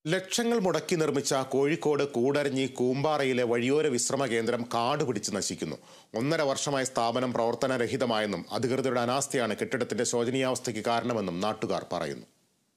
ലക്ഷങ്ങൾ മുടക്കി നിർമ്മിച്ച കോഴിക്കോട് കൂടരഞ്ഞി കൂമ്പാറയിലെ വഴിയോര വിശ്രമ കേന്ദ്രം കാട് പിടിച്ച് നശിക്കുന്നു ഒന്നര വർഷമായി സ്ഥാപനം പ്രവർത്തനരഹിതമായെന്നും അധികൃതരുടെ അനാസ്ഥയാണ് കെട്ടിടത്തിന്റെ ശോചനീയാവസ്ഥയ്ക്ക് കാരണമെന്നും നാട്ടുകാർ പറയുന്നു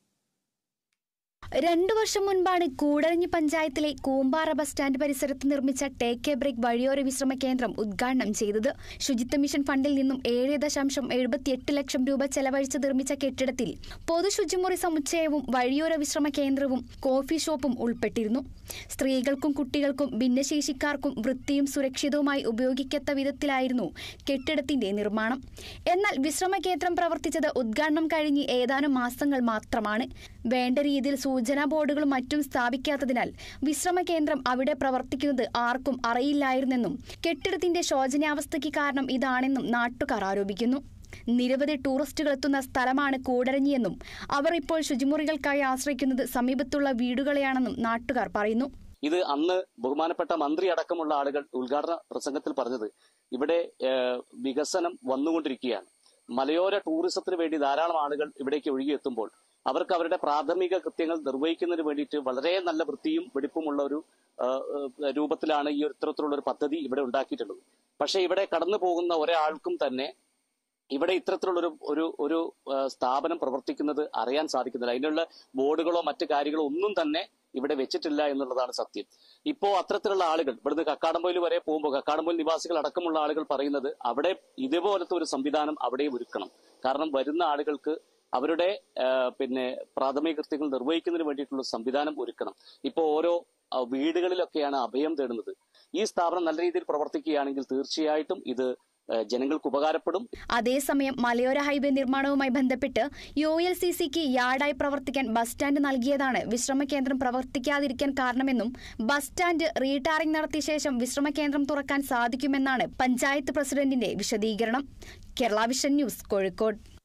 രണ്ടു വർഷം മുൻപാണ് കൂടരഞ്ഞി പഞ്ചായത്തിലെ കൂമ്പാറ ബസ് സ്റ്റാൻഡ് പരിസരത്ത് നിർമ്മിച്ച ടേക്ക് എ ബ്രേക്ക് വഴിയോര വിശ്രമ കേന്ദ്രം ഉദ്ഘാടനം ചെയ്തത് ശുചിത്വ മിഷൻ ഫണ്ടിൽ നിന്നും ഏഴ് ദശാംശം എഴുപത്തിയെട്ട് ലക്ഷം രൂപ ചെലവഴിച്ച് നിർമ്മിച്ച കെട്ടിടത്തിൽ പൊതു ശുചിമുറി സമുച്ചയവും വഴിയോര വിശ്രമ കേന്ദ്രവും കോഫി ഷോപ്പും ഉൾപ്പെട്ടിരുന്നു സ്ത്രീകൾക്കും കുട്ടികൾക്കും ഭിന്നശേഷിക്കാർക്കും വൃത്തിയും സുരക്ഷിതവുമായി ഉപയോഗിക്കത്ത വിധത്തിലായിരുന്നു കെട്ടിടത്തിന്റെ നിർമ്മാണം എന്നാൽ വിശ്രമ കേന്ദ്രം പ്രവർത്തിച്ചത് ഉദ്ഘാടനം കഴിഞ്ഞ് ഏതാനും മാസങ്ങൾ മാത്രമാണ് വേണ്ട രീതിയിൽ സൂചനാ ബോർഡുകളും മറ്റും സ്ഥാപിക്കാത്തതിനാൽ വിശ്രമ കേന്ദ്രം അവിടെ പ്രവർത്തിക്കുന്നത് ആർക്കും അറിയില്ലായിരുന്നെന്നും കെട്ടിടത്തിന്റെ ശോചനാവസ്ഥയ്ക്ക് കാരണം ഇതാണെന്നും നാട്ടുകാർ ആരോപിക്കുന്നു നിരവധി ടൂറിസ്റ്റുകൾ എത്തുന്ന സ്ഥലമാണ് കൂടരഞ്ഞിയെന്നും അവർ ഇപ്പോൾ ശുചിമുറികൾക്കായി ആശ്രയിക്കുന്നത് സമീപത്തുള്ള വീടുകളെയാണെന്നും നാട്ടുകാർ പറയുന്നു ഇത് അന്ന് ബഹുമാനപ്പെട്ട മന്ത്രി അടക്കമുള്ള ആളുകൾ ഉദ്ഘാടന പ്രസംഗത്തിൽ പറഞ്ഞത് ഇവിടെ ഏഹ്, വികസനം വന്നുകൊണ്ടിരിക്കുകയാണ് മലയോര ടൂറിസത്തിന് വേണ്ടി ധാരാളം ആളുകൾ ഇവിടേക്ക് ഒഴുകിയെത്തുമ്പോൾ അവർക്ക് അവരുടെ പ്രാഥമിക കൃത്യങ്ങൾ നിർവഹിക്കുന്നതിന് വേണ്ടിയിട്ട് വളരെ നല്ല വൃത്തിയും വെടിപ്പുമുള്ള ഒരു ഏഹ്, ഏഹ്, രൂപത്തിലാണ് ഈ ഒരു ഇത്തരത്തിലുള്ള ഒരു പദ്ധതി ഇവിടെ ഉണ്ടാക്കിയിട്ടുള്ളത് പക്ഷേ ഇവിടെ കടന്നു പോകുന്ന ഒരാൾക്കും തന്നെ ഇവിടെ ഇത്തരത്തിലുള്ള ഒരു ഒരു ഒരു ആ, സ്ഥാപനം പ്രവർത്തിക്കുന്നത് അറിയാൻ സാധിക്കുന്നില്ല അതിനുള്ള ബോർഡുകളോ മറ്റു കാര്യങ്ങളോ ഒന്നും തന്നെ ഇവിടെ വെച്ചിട്ടില്ല എന്നുള്ളതാണ് സത്യം ഇപ്പോ അത്തരത്തിലുള്ള ആളുകൾ ഇവിടുന്ന് കക്കാടംപൊയിൽ വരെ പോകുമ്പോൾ കക്കാടംപൊയിൽ നിവാസികൾ അടക്കമുള്ള ആളുകൾ പറയുന്നത് അവിടെ ഇതുപോലത്തെ ഒരു സംവിധാനം അവിടെ ഒരുക്കണം കാരണം വരുന്ന ആളുകൾക്ക് അവരുടെ ആ, പിന്നെ പ്രാഥമിക കൃത്യങ്ങൾ നിർവഹിക്കുന്നതിന് വേണ്ടിയിട്ടുള്ള സംവിധാനം ഒരുക്കണം ഇപ്പോൾ ഓരോ ആ, വീടുകളിലൊക്കെയാണ് അഭയം തേടുന്നത് ഈ സ്ഥാപനം നല്ല രീതിയിൽ പ്രവർത്തിക്കുകയാണെങ്കിൽ തീർച്ചയായിട്ടും ഇത് ആ, ജനങ്ങൾക്ക് ഉപകാരപ്പെടും അതേസമയം മലയോര ഹൈവേ നിർമ്മാണവുമായി ബന്ധപ്പെട്ട് യു എൽ സി സിക്ക് യാർഡായി പ്രവർത്തിക്കാൻ ബസ് സ്റ്റാൻഡ് നൽകിയതാണ് വിശ്രമ കേന്ദ്രം പ്രവർത്തിക്കാതിരിക്കാൻ കാരണമെന്നും ബസ് സ്റ്റാൻഡ് റീടാറിംഗ് നടത്തിയ ശേഷം വിശ്രമ കേന്ദ്രം തുറക്കാൻ സാധിക്കുമെന്നാണ് പഞ്ചായത്ത് പ്രസിഡന്റിന്റെ വിശദീകരണം കേരള വിഷൻ ന്യൂസ് കോഴിക്കോട്